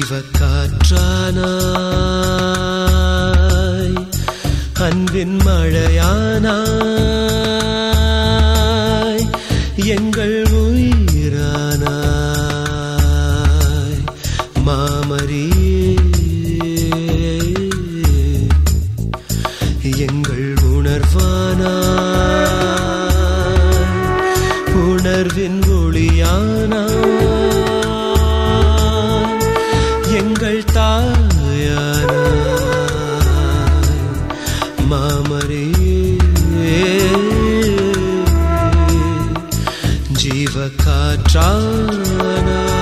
ஜீவ காற்றானாய் அன்பின் மழையானாய் எங்கள் உயிரானாய் மாமரியே எங்கள் உணர்வானாய் உணர்வின் ஒளியானாய் எங்கள் தாயானாய் மாமரியே ஜீவ காற்றானாய்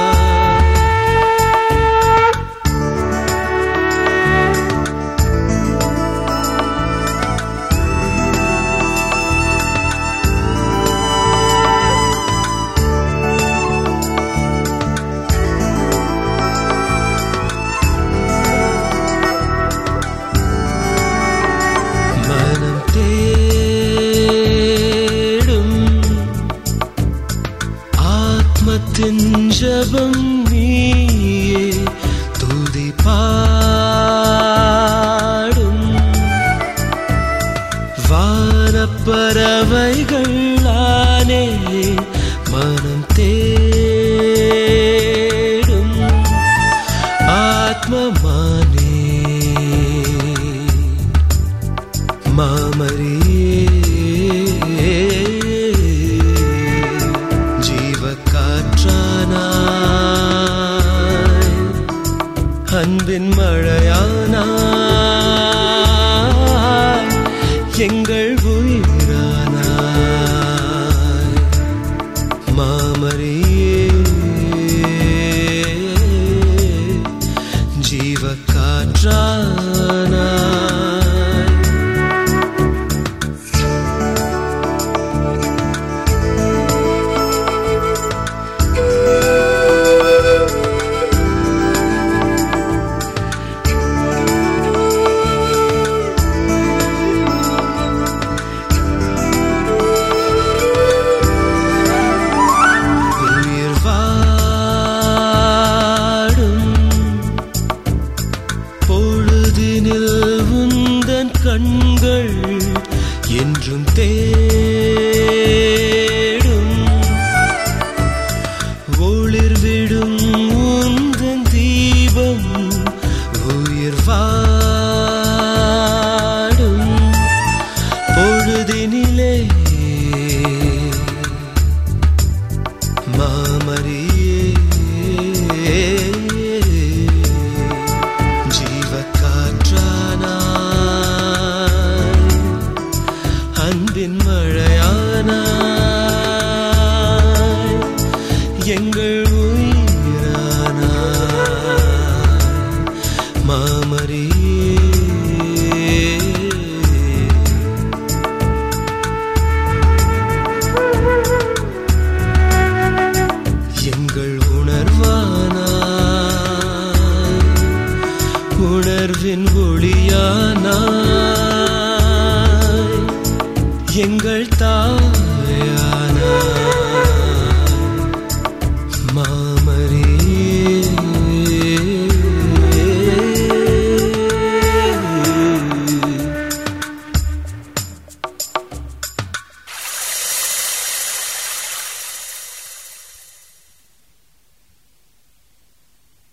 மனம் தேடும் ஆத்மத்தின் ஜபம் நீயே துதி பாடும் வானப்பறவைகளானே மனம் தேடும் ஆத்மமானே மாமரியே ஜீவ காற்றானாய் அன்பின் மழையானாய் எங்கள் உயிரானாய் மாமரியே ஜீவ காற்றானாய் உயிர் வாடும் பொழுதினில் உந்தன் கண்கள் என்றும் தேடும் ஒளிர் விடும் உந்தன் தீபம் உயிர் வாடும் பொழுதினிலே மாமரியே ஜீவ காற்றானாய் அன்பின் மழையானாய் எங்கள் உயிரானாய் மாமரியே எங்கள் உணர்வானாய் உணர்வின் ஒளியானாய் எங்கள் தாயானாய்